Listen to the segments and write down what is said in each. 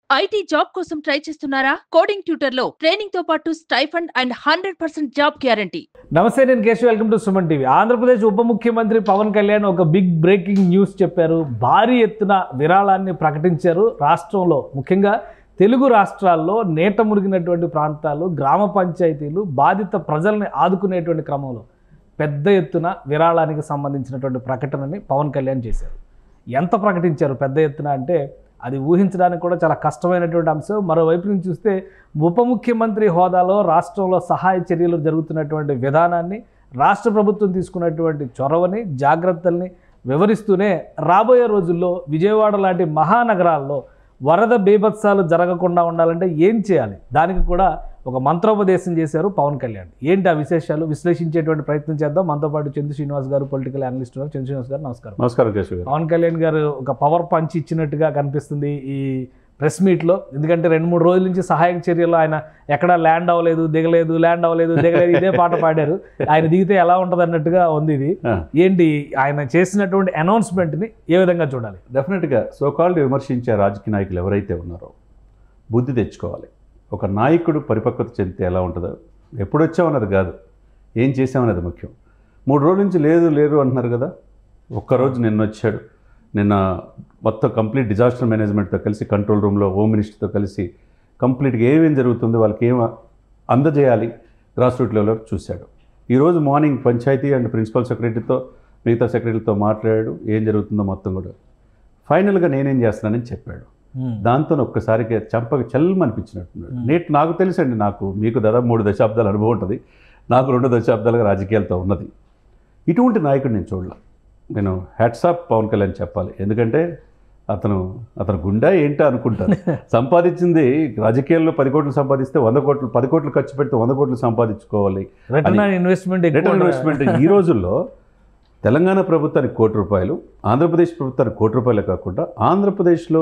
IT job కోసం try చేస్తున్నారా coding tutor లో ట్రైనింగ్ తో పాటు stipend and hundred percent job guarantee నమస్తే నేను Keshav welcome to Suman TV Andhra Pradesh ఉప ముఖ్యమంత్రి పవన్ కళ్యాణ్ ఒక బిగ్ బ్రేకింగ్ న్యూస్ చెప్పారు భారీ ఎత్తున విరాళాన్ని ప్రకటించారు రాష్ట్రంలో ముఖ్యంగా తెలుగు రాష్ట్రాల్లో నేట మురిగినటువంటి ప్రాంతాలు గ్రామ పంచాయతీలు బాధిత ప్రజల్ని ఆదుకునేటువంటి క్రమంలో పెద్ద ఎత్తున విరాళానికి సంబంధించినటువంటి ప్రకటనని పవన్ కళ్యాణ్ చేశారు ఎంత ప్రకటించారు పెద్ద ఎత్తున అంటే అది ఊహించడానికి కూడా చాలా కష్టమైనటువంటి అంశం మరోవైపు నుంచి చూస్తే ఉప ముఖ్యమంత్రి హోదాలో రాష్ట్రంలో సహాయ చర్యలు జరుగుతున్నటువంటి విధానాన్ని రాష్ట్ర ప్రభుత్వం తీసుకున్నటువంటి చొరవని జాగ్రత్తల్ని వివరిస్తూనే రాబోయే రోజుల్లో విజయవాడ లాంటి మహానగరాల్లో వరద బీభత్సాలు జరగకుండా ఉండాలంటే ఏం చేయాలి దానికి కూడా ఒక మంత్రోపదేశం చేశారు పవన్ కళ్యాణ్ ఏంటి ఆ విశేషాలు విశ్లేషించేటువంటి ప్రయత్నం చేద్దాం మనతో పాటు చంద్ర శ్రీనివాస్ గారు పొలిటికల్ అనలిస్ట్ ఉన్నారు చంద్ర శ్రీనివాస్ గారు నమస్కారం నమస్కారం కేశవ్ గారు పవన్ కళ్యాణ్ గారు ఒక పవర్ పంచ్ ఇచ్చినట్టుగా కనిపిస్తుంది ఈ ప్రెస్ మీట్లో ఎందుకంటే రెండు మూడు రోజుల నుంచి సహాయక చర్యలు ఆయన ఎక్కడ ల్యాండ్ అవ్వలేదు దిగలేదు ల్యాండ్ అవ్వలేదు దిగలేదు ఇదే పాట పాడారు ఆయన దిగితే ఎలా ఉంటుంది అన్నట్టుగా ఉంది ఇది ఆ. ఏంటి ఆయన చేసినటువంటి అనౌన్స్మెంట్ని ఏ విధంగా చూడాలి డెఫినెట్గా సోకాల్డ్ విమర్శించే రాజకీయ నాయకులు ఎవరైతే ఉన్నారో బుద్ధి తెచ్చుకోవాలి ఒక నాయకుడు పరిపక్వత చెందితే ఎలా ఉంటుందో ఎప్పుడు వచ్చామన్నది కాదు ఏం చేసామన్నది ముఖ్యం మూడు రోజుల నుంచి లేదు లేరు అంటున్నారు కదా ఒక్కరోజు నిన్న వచ్చాడు నిన్న మొత్తం కంప్లీట్ డిజాస్టర్ మేనేజ్మెంట్తో కలిసి కంట్రోల్ రూమ్లో హోమ్ మినిస్టర్తో కలిసి కంప్లీట్గా ఏమేం జరుగుతుందో వాళ్ళకి ఏం అందజేయాలి గ్రాస్ రూట్ లెవెల్లో చూశాడు ఈరోజు మార్నింగ్ పంచాయతీ అండ్ ప్రిన్సిపల్ సెక్రటరీతో మిగతా సెక్రటరీలతో మాట్లాడాడు ఏం జరుగుతుందో మొత్తం కూడా ఫైనల్గా నేనేం చేస్తున్నానని చెప్పాడు దాంతో ఒక్కసారికి చంపక చల్లమనిపించినట్టున్నాడు Hmm. నేటి నాకు తెలుసండి నాకు మీకు దాదాపు మూడు దశాబ్దాల అనుభవం ఉంటుంది నాకు రెండు దశాబ్దాలుగా రాజకీయాలతో ఉన్నది ఇటువంటి నాయకుడు నేను చూడలే నేను హ్యాట్సాప్ పవన్ కళ్యాణ్ చెప్పాలి ఎందుకంటే అతను అతను గుండా ఏంటో అనుకుంటాను సంపాదించింది రాజకీయాల్లో పది కోట్లు సంపాదిస్తే వంద కోట్లు పది కోట్లు ఖర్చు పెడితే వంద కోట్లు సంపాదించుకోవాలి return on investment return investment ఈ రోజుల్లో తెలంగాణ ప్రభుత్వానికి కోటి రూపాయలు ఆంధ్రప్రదేశ్ ప్రభుత్వానికి కోటి రూపాయలే కాకుండా ఆంధ్రప్రదేశ్లో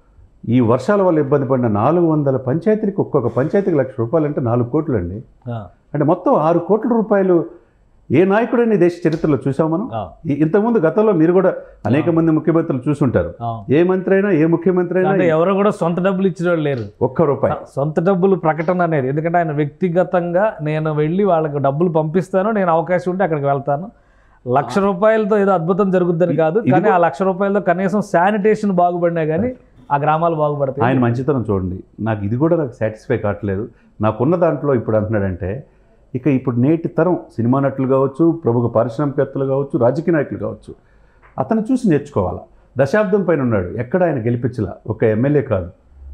ఈ వర్షాల వల్ల ఇబ్బంది పడిన నాలుగు వందల పంచాయతీలకు ఒక్కొక్క పంచాయతీకి లక్ష రూపాయలు అంటే నాలుగు కోట్లు అండి అంటే మొత్తం ఆరు కోట్ల రూపాయలు ఏ నాయకుడైనా ఈ దేశ చరిత్రలో చూసాం మనం ఈ- ఇంతకుముందు గతంలో మీరు కూడా అనేక మంది ముఖ్యమంత్రులు చూసుంటారు ఏ మంత్రి అయినా ఏ ముఖ్యమంత్రి అయినా అంటే ఎవరు కూడా సొంత డబ్బులు ఇచ్చిన వాళ్ళు లేరు ఒక్క రూపాయి సొంత డబ్బులు ప్రకటన అనేది ఎందుకంటే ఆయన వ్యక్తిగతంగా నేను వెళ్ళి వాళ్ళకి డబ్బులు పంపిస్తాను నేను అవకాశం ఉంటే అక్కడికి వెళ్తాను లక్ష రూపాయలతో ఏదో అద్భుతం జరుగుద్దని కాదు ఇది కానీ కూడా- ఆ లక్ష రూపాయలతో కనీసం శానిటేషన్ బాగుపడినా కానీ ఆ గ్రామాలు బాగుపడతాయి ఆయన మంచితనం చూడండి నాకు ఇది కూడా నాకు సాటిస్ఫై కావట్లేదు నాకున్న దాంట్లో ఇప్పుడు అంటున్నాడంటే ఇక ఇప్పుడు నేటి తరం సినిమా నటులు కావచ్చు ప్రముఖ పారిశ్రామికవేత్తలు కావచ్చు రాజకీయ నాయకులు కావచ్చు అతను చూసి నేర్చుకోవాలా దశాబ్దం పైన ఉన్నాడు ఎక్కడ ఆయన గెలిపించలా ఒక ఎమ్మెల్యే కాదు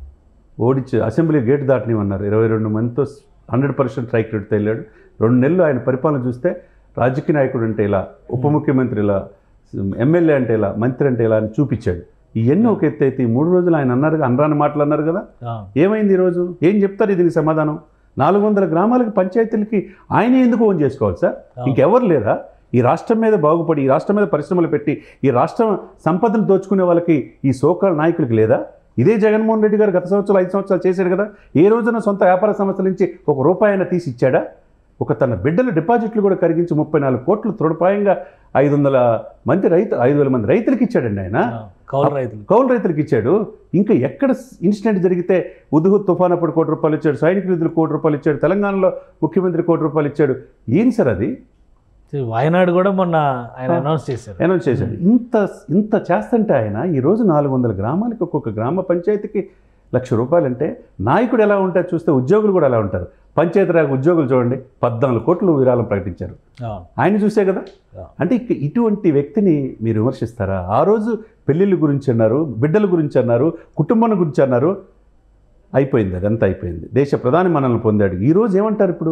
ఓడించి అసెంబ్లీ గేట్ దాటనివన్నారు ఇరవై రెండు మందితో హండ్రెడ్ పర్సెంట్ స్ట్రైక్ రేట్తో వెళ్ళాడు రెండు నెలలు ఆయన పరిపాలన చూస్తే రాజకీయ నాయకుడు అంటే ఇలా ఉప ముఖ్యమంత్రి ఇలా ఎమ్మెల్యే అంటే ఇలా మంత్రి అంటే ఇలా అని చూపించాడు ఇవన్నీ ఒక ఎత్తు అయితే ఈ మూడు రోజులు ఆయన అన్నారు అనరాని మాటలు అన్నారు కదా ఆ, ఏమైంది ఈరోజు ఏం చెప్తారు దీనికి సమాధానం నాలుగు వందల గ్రామాలకి పంచాయతీలకి ఆయనే ఎందుకు ఓన్ చేసుకోవాలి సార్ ఇంకెవరు లేరా ఈ రాష్ట్రం మీద బాగుపడి ఈ రాష్ట్రం మీద పరిశ్రమలు పెట్టి ఈ రాష్ట్రం సంపదను దోచుకునే వాళ్ళకి ఈ సోకాల్ నాయకులకి లేదా ఇదే జగన్మోహన్ రెడ్డి గారు గత సంవత్సరాలు ఐదు సంవత్సరాలు చేశాడు కదా ఏ రోజున సొంత వ్యాపార సంస్థల నుంచి ఒక రూపాయి అయినా తీసి ఇచ్చాడా ఒక తన బిడ్డల డిపాజిట్లు కూడా కరిగించి ముప్పై నాలుగు కోట్లు తృణపాయంగా ఐదు వందల మంది రైతు ఐదు వేల మంది రైతులకి ఇచ్చాడండి ఆయన ఆ, కౌలు రైతులు కౌలు రైతులకు ఇచ్చాడు ఇంకా ఎక్కడ ఇన్సిడెంట్ జరిగితే ఉదుహు తుఫాన్ అప్పుడు కోటి రూపాయలు ఇచ్చాడు సైనిక నిధులు కోటి రూపాయలు ఇచ్చాడు తెలంగాణలో ముఖ్యమంత్రి కోటి రూపాయలు ఇచ్చాడు ఏం సార్ అది వాయనాడు కూడా మొన్న ఆయన ఆ. అనౌన్స్ చేశారు అనౌన్స్ చేశాడు ఇంత ఇంత చేస్తుంటే ఆయన ఈరోజు నాలుగు వందల గ్రామాలకి ఒక్కొక్క గ్రామ పంచాయతీకి లక్ష రూపాయలు అంటే నాయకుడు ఎలా ఉంటారు చూస్తే ఉద్యోగులు కూడా ఎలా ఉంటారు పంచాయతీరాజ్ ఉద్యోగులు చూడండి పద్నాలుగు కోట్లు విరాళం ప్రకటించారు ఆ, ఆయన చూసే కదా ఆ. అంటే ఇక ఇటువంటి వ్యక్తిని మీరు విమర్శిస్తారా ఆ రోజు పెళ్ళిళ్ళ గురించి అన్నారు బిడ్డల గురించి అన్నారు కుటుంబం గురించి అన్నారు అయిపోయింది అదంతా అయిపోయింది దేశ ప్రధాని మనల్ని పొందాడు ఈ రోజు ఏమంటారు ఇప్పుడు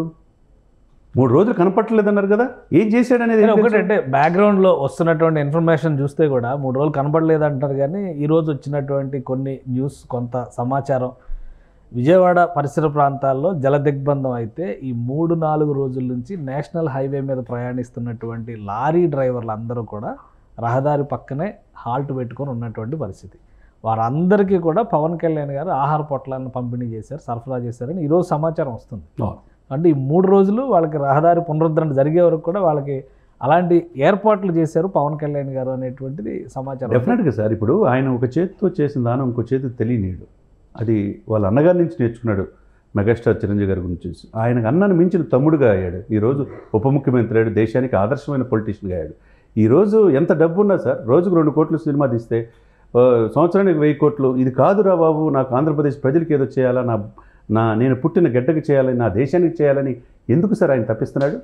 మూడు రోజులు కనపట్టలేదన్నారు కదా ఏం చేశాడు అనేది కానీ ఏం ఒకటి తెలుసు? అంటే బ్యాక్గ్రౌండ్లో వస్తున్నటువంటి ఇన్ఫర్మేషన్ చూస్తే కూడా మూడు రోజులు కనపడలేదు అంటారు కానీ ఈ రోజు వచ్చినటువంటి కొన్ని న్యూస్ కొంత సమాచారం విజయవాడ పరిసర ప్రాంతాల్లో జల దిగ్బంధం అయితే ఈ మూడు నాలుగు రోజుల నుంచి నేషనల్ హైవే మీద ప్రయాణిస్తున్నటువంటి లారీ డ్రైవర్లు అందరూ కూడా రహదారి పక్కనే హాల్ట్ పెట్టుకొని ఉన్నటువంటి పరిస్థితి వారందరికీ కూడా పవన్ కళ్యాణ్ గారు ఆహార పొట్లాలను పంపిణీ చేశారు సరఫరా చేశారని ఈరోజు సమాచారం వస్తుంది అవును. అంటే ఈ మూడు రోజులు వాళ్ళకి రహదారి పునరుద్ధరణ జరిగే వరకు కూడా వాళ్ళకి అలాంటి ఏర్పాట్లు చేశారు పవన్ కళ్యాణ్ గారు అనేటువంటిది సమాచారం డెఫినెట్గా సార్ ఇప్పుడు ఆయన ఒక చేతితో చేసిన దానం ఇంకో చేతికి తెలియనీడు అది వాళ్ళ అన్నగారి నుంచి నేర్చుకున్నాడు మెగాస్టార్ చిరంజీవి గారి గురించి ఆయనకు అన్నను మించిన తమ్ముడుగా అయ్యాడు ఈరోజు ఉప ముఖ్యమంత్రి అయ్యాడు దేశానికి ఆదర్శమైన పొలిటీషియన్గా అయ్యాడు ఈరోజు ఎంత డబ్బు ఉన్నా సార్ రోజుకు రెండు కోట్లు సినిమా తీస్తే ఆ, సంవత్సరానికి వెయ్యి కోట్లు ఇది కాదురా బాబు నాకు ఆంధ్రప్రదేశ్ ప్రజలకి ఏదో చేయాలా నా నా నేను పుట్టిన గడ్డకి చేయాలని నా దేశానికి చేయాలని ఎందుకు సార్ ఆయన తప్పిస్తున్నాడు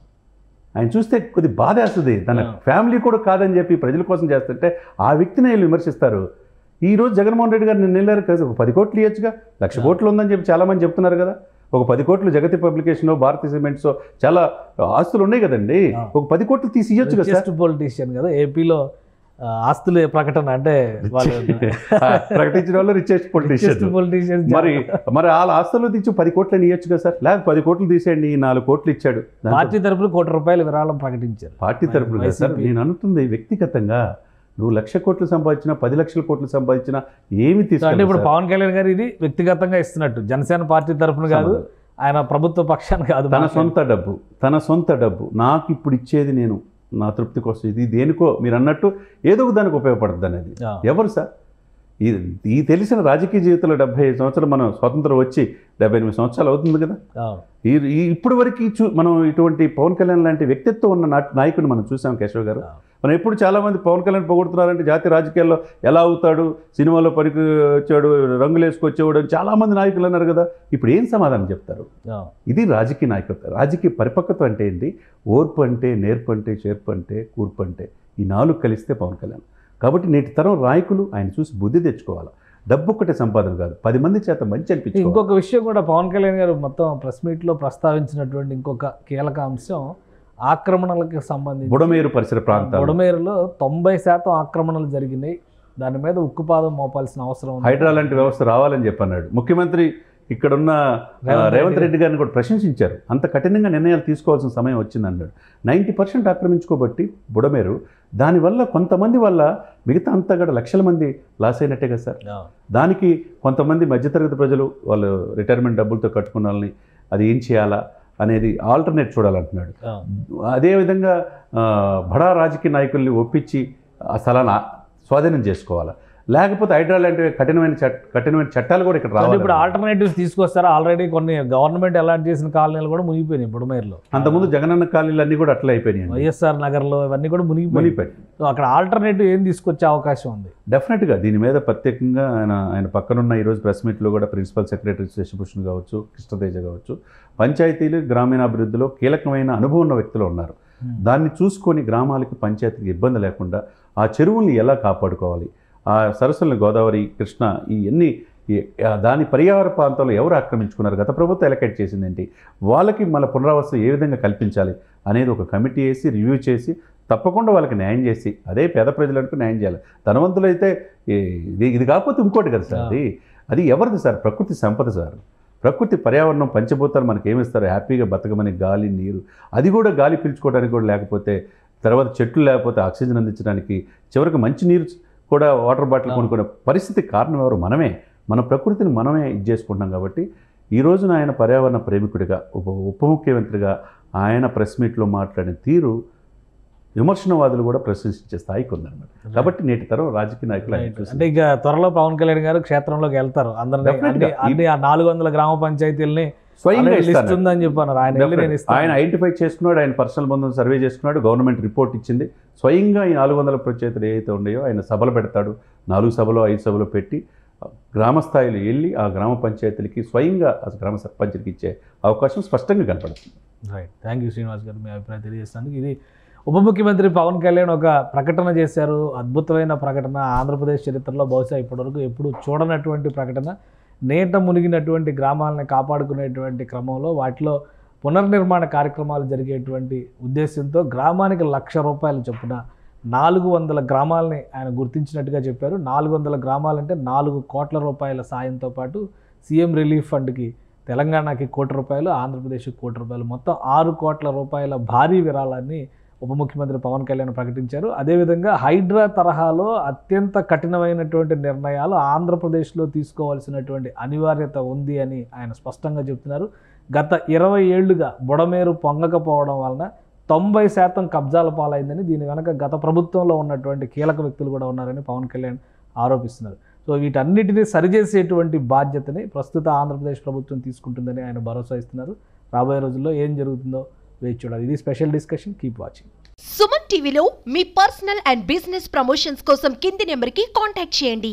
ఆయన చూస్తే కొద్ది బాధ వేస్తుంది తన ఆ. ఫ్యామిలీ కూడా కాదని చెప్పి ప్రజల కోసం చేస్తుంటే ఆ వ్యక్తిని వీళ్ళు విమర్శిస్తారు ఈ రోజు జగన్మోహన్ రెడ్డి గారు నిన్న వెళ్ళారు కదా ఒక పది కోట్లు ఇవ్వచ్చుగా లక్ష ఆ. కోట్లు ఉందని చెప్పి చాలా మంది చెప్తున్నారు కదా ఒక పది కోట్లు జగతి పబ్లికేషన్ భారతీయ సిమెంట్స్ చాలా ఆస్తులు ఉన్నాయి కదండి ఆ. ఒక పది కోట్లు తీసి ఇవ్వచ్చు కదా సార్ రిచెస్ట్ పొలిటీషియన్ కదా ఏపీలో ఆ, ఆస్తుల ప్రకటన అంటే వాళ్ళు ఆ, ప్రకటించిన వాళ్ళు రిచెస్ట్ పొలిటీషియన్ పొలిటీషియన్ మరి మరి వాళ్ళ ఆస్తులు తీసి పది కోట్లని ఇవ్వచ్చు కదా సార్ లేదా పది కోట్లు తీసేయండి ఈ నాలుగు కోట్లు ఇచ్చాడు దాంతో పార్టీ తరపున కోటి రూపాయలు విరాళం ప్రకటించారు పార్టీ తరపున కదా సార్ వైసీపీ. నేను అనుకుంది వ్యక్తిగతంగా నువ్వు లక్ష కోట్లు సంపాదించినా పది లక్షల కోట్లు సంపాదించినా ఏమి సో అంటే ఇప్పుడు తీసుకుంటావు పవన్ కళ్యాణ్ గారు ఇది వ్యక్తిగతంగా ఇస్తున్నట్టు జనసేన పార్టీ తరపున కాదు ఆయన ప్రభుత్వ పక్షాన్ని కాదు తన మాట్లాడేది. సొంత డబ్బు తన సొంత డబ్బు నాకు ఇప్పుడు ఇచ్చేది నేను నా తృప్తి కోసం ఇది దేనికో మీరు అన్నట్టు ఏదో ఒక దానికి ఉపయోగపడుతుంది అనేది ఆ. ఎవరు సార్ ఈ ఈ తెలిసిన రాజకీయ జీవితంలో డెబ్బై ఐదు సంవత్సరాలు మనం స్వాతంత్రం వచ్చి డెబ్బై ఎనిమిది సంవత్సరాలు అవుతుంది కదా ఆ, ఈ ఈ ఇప్పటి వరకు చూ మనం ఇటువంటి పవన్ కళ్యాణ్ లాంటి వ్యక్తిత్వం ఉన్న నా- నాయకుడిని మనం చూసాం కేశవ్ గారు ఆ. మనం ఎప్పుడు చాలామంది పవన్ కళ్యాణ్ పొగుడుతున్నారంటే జాతీయ రాజకీయాల్లో ఎలా అవుతాడు సినిమాలో పనికి వచ్చాడు రంగులు వేసుకొచ్చేవాడు అని చాలామంది నాయకులు అన్నారు కదా ఇప్పుడు ఏం సమాధానం చెప్తారు ఆ, ఇది రాజకీయ నాయకత్వం రాజకీయ పరిపక్వత అంటే ఏంటి ఓర్పు అంటే నేర్పు అంటే చేర్పు అంటే కూర్పు అంటే ఈ నాలుగు కలిస్తే పవన్ కళ్యాణ్ కాబట్టి నేటి తరం నాయకులు ఆయన చూసి బుద్ధి తెచ్చుకోవాలి డబ్బు ఒక్కటే సంపాదన కాదు పది మంది చేత మంచి అనిపించుకోవాలి ఇంకొక విషయం కూడా పవన్ కళ్యాణ్ గారు మొత్తం ప్రెస్ మీట్లో ప్రస్తావించినటువంటి ఇంకొక కీలక అంశం ఆక్రమణలకు సంబంధించి బుడమేరు పరిసర ప్రాంతాలు బుడమేరులో తొంభై శాతం ఆక్రమణలు జరిగినాయి దాని మీద ఉక్కుపాదం మోపాల్సిన అవసరం ఉంది. హైడ్రా లాంటి వ్యవస్థ రావాలని చెప్పన్నాడు ముఖ్యమంత్రి ఇక్కడున్న ఆ, రేవంత్ రేవంత్ రెడ్డి రెడ్డి గారిని కూడా ప్రశంసించారు అంత కఠినంగా నిర్ణయాలు తీసుకోవాల్సిన సమయం వచ్చింది అన్నాడు నైంటీ పర్సెంట్ ఆక్రమించుకోబట్టి బుడమేరు దానివల్ల కొంతమంది వల్ల మిగతా అంతా కూడా లక్షల మంది లాస్ అయినట్టే కదా సార్ ఆ, దానికి కొంతమంది మధ్యతరగతి ప్రజలు వాళ్ళు రిటైర్మెంట్ డబ్బులతో కట్టుకున్న వాళ్ళని అది ఏం చేయాలా అనేది ఆల్టర్నేట్ చూడాలంటున్నాడు ఆ, అదేవిధంగా ఆ, బడా రాజకీయ నాయకుల్ని ఒప్పించి ఆ స్థలాన్ని ఆ- స్వాధీనం చేసుకోవాలి లేకపోతే హైడ్రా లాంటి కఠినమైన చట్ కఠినమైన చట్టాలు కూడా ఇక్కడ అంటే రావాలి ఇప్పుడు ఆల్టర్నేటివ్స్ తీసుకొస్తారు ఆల్రెడీ కొన్ని గవర్నమెంట్ అలాట్ చేసిన కాలనీలు కూడా మునిగిపోయినాయి బుడమేరులో అంతకుముందు జగనన్న కాలనీలు అన్నీ కూడా అట్లా అయిపోయినాయి వైఎస్ఆర్ నగర్లో ఇవన్నీ కూడా మునిగిపోయి మునిగిపోయి సో అక్కడ ఆల్టర్నేటివ్ ఏం తీసుకొచ్చే అవకాశం ఉంది డెఫినెట్గా దీని మీద ప్రత్యేకంగా ఆయన ఆయన పక్కనున్న ఈరోజు ప్రెస్ మీట్లో కూడా ప్రిన్సిపల్ సెక్రటరీ శశిభూషణ్ కావచ్చు కృష్ణతేజ కావచ్చు పంచాయతీలు గ్రామీణాభివృద్ధిలో కీలకమైన అనుభవం ఉన్న వ్యక్తులు ఉన్నారు దాన్ని చూసుకొని గ్రామాలకి పంచాయతీకి ఇబ్బంది లేకుండా ఆ చెరువుల్ని ఎలా కాపాడుకోవాలి ఆ సరస్సులను గోదావరి కృష్ణ ఈ ఎన్ని ఈ- ఆ దాని పర్యావరణ ప్రాంతాల్లో ఎవరు ఆక్రమించుకున్నారు గత ప్రభుత్వం ఎలకేట్ చేసిందేంటి వాళ్ళకి మన పునరావాసం ఏ విధంగా కల్పించాలి అనేది ఒక కమిటీ వేసి రివ్యూ చేసి తప్పకుండా వాళ్ళకి న్యాయం చేసి అదే పేద ప్రజలకు న్యాయం చేయాలి ధనవంతులైతే ఈ- ఇది ఇది కాకపోతే ఇంకోటి కదా సార్ అది అది ఎవరిది సార్ ప్రకృతి సంపద సార్ ప్రకృతి పర్యావరణం పంచభూతాలు మనకి ఏమిస్తారు హ్యాపీగా బతకమని గాలి నీరు అది కూడా గాలి పీల్చుకోవడానికి కూడా లేకపోతే తర్వాత చెట్లు లేకపోతే ఆక్సిజన్ అందించడానికి చివరికి మంచి నీరు కూడా వాటర్ బాటిల్ ఆ. కొనుక్కునే పరిస్థితి కారణం ఎవరు మనమే మన ప్రకృతిని మనమే ఇది చేసుకుంటున్నాం కాబట్టి ఈ రోజున ఆయన పర్యావరణ ప్రేమికుడిగా ఉప ఉప ముఖ్యమంత్రిగా ఆయన ప్రెస్ మీట్లో మాట్లాడిన తీరు విమర్శనవాదులు కూడా ప్రశంసించే స్థాయికి ఉందన్నమాట కాబట్టి నేటి తరం రాజకీయ నాయకులు ఆయన Right. చూసి అంటే ఇక త్వరలో పవన్ కళ్యాణ్ గారు క్షేత్రంలోకి వెళ్తారు అందరినీ Definitely అన్ని గా. అన్ని ఆ నాలుగు వందల గ్రామ పంచాయతీలని స్వయంగా లిస్ట్ ఇస్తాను ఉందని చెప్పాను ఆయన వెళ్ళి నేను Definitely. ఇస్తాను ఆయన ఐడెంటిఫై చేసుకున్నాడు ఆయన పర్సనల్ బంధం సర్వే చేసుకున్నాడు గవర్నమెంట్ రిపోర్ట్ ఇచ్చింది స్వయంగా ఈ నాలుగు వందల పంచాయతీలు ఏవైతే ఉన్నాయో ఆయన సభలు పెడతాడు నాలుగు సభలో ఐదు సభలో పెట్టి గ్రామ స్థాయిలో వెళ్ళి ఆ గ్రామ పంచాయతీలకి స్వయంగా ఆ గ్రామ సర్పంచ్కి ఇచ్చే అవకాశం స్పష్టంగా కనపడుతుంది రైట్ థ్యాంక్ యూ శ్రీనివాస్ గారు మీ అభిప్రాయం తెలియజేస్తానికి ఇది ఉప ముఖ్యమంత్రి పవన్ కళ్యాణ్ ఒక ప్రకటన చేశారు అద్భుతమైన ప్రకటన ఆంధ్రప్రదేశ్ చరిత్రలో బహుశా ఇప్పటివరకు ఎప్పుడు చూడనటువంటి ప్రకటన నేట మునిగినటువంటి గ్రామాలని కాపాడుకునేటువంటి క్రమంలో వాటిలో పునర్నిర్మాణ కార్యక్రమాలు జరిగేటువంటి ఉద్దేశంతో గ్రామానికి లక్ష రూపాయలు చొప్పున నాలుగు వందల గ్రామాలని ఆయన గుర్తించినట్టుగా చెప్పారు నాలుగు వందల గ్రామాలంటే నాలుగు కోట్ల రూపాయల సాయంతో పాటు సీఎం రిలీఫ్ ఫండ్కి తెలంగాణకి కోటి రూపాయలు ఆంధ్రప్రదేశ్కి కోటి రూపాయలు మొత్తం ఆరు కోట్ల రూపాయల భారీ విరాళాన్ని ఉప ముఖ్యమంత్రి పవన్ కళ్యాణ్ ప్రకటించారు అదేవిధంగా హైడ్రా తరహాలో అత్యంత కఠినమైనటువంటి నిర్ణయాలు ఆంధ్రప్రదేశ్లో తీసుకోవాల్సినటువంటి అనివార్యత ఉంది అని ఆయన స్పష్టంగా చెప్తున్నారు గత ఇరవై ఏళ్లుగా బుడమేరు పొంగకపోవడం వలన తొంభై శాతం కబ్జాల పాలైందని దీని వెనక గత ప్రభుత్వంలో ఉన్నటువంటి కీలక వ్యక్తులు కూడా ఉన్నారని పవన్ కళ్యాణ్ ఆరోపిస్తున్నారు సో వీటన్నిటిని సరిచేసేటువంటి బాధ్యతని ప్రస్తుత ఆంధ్రప్రదేశ్ ప్రభుత్వం తీసుకుంటుందని ఆయన భరోసా ఇస్తున్నారు రాబోయే రోజుల్లో ఏం జరుగుతుందో వేచి చూడాలి ఇది special discussion keep watching Suman టీవీలో మీ పర్సనల్ అండ్ బిజినెస్ ప్రమోషన్స్ కోసం కింది నెంబర్కి కాంటాక్ట్ చేయండి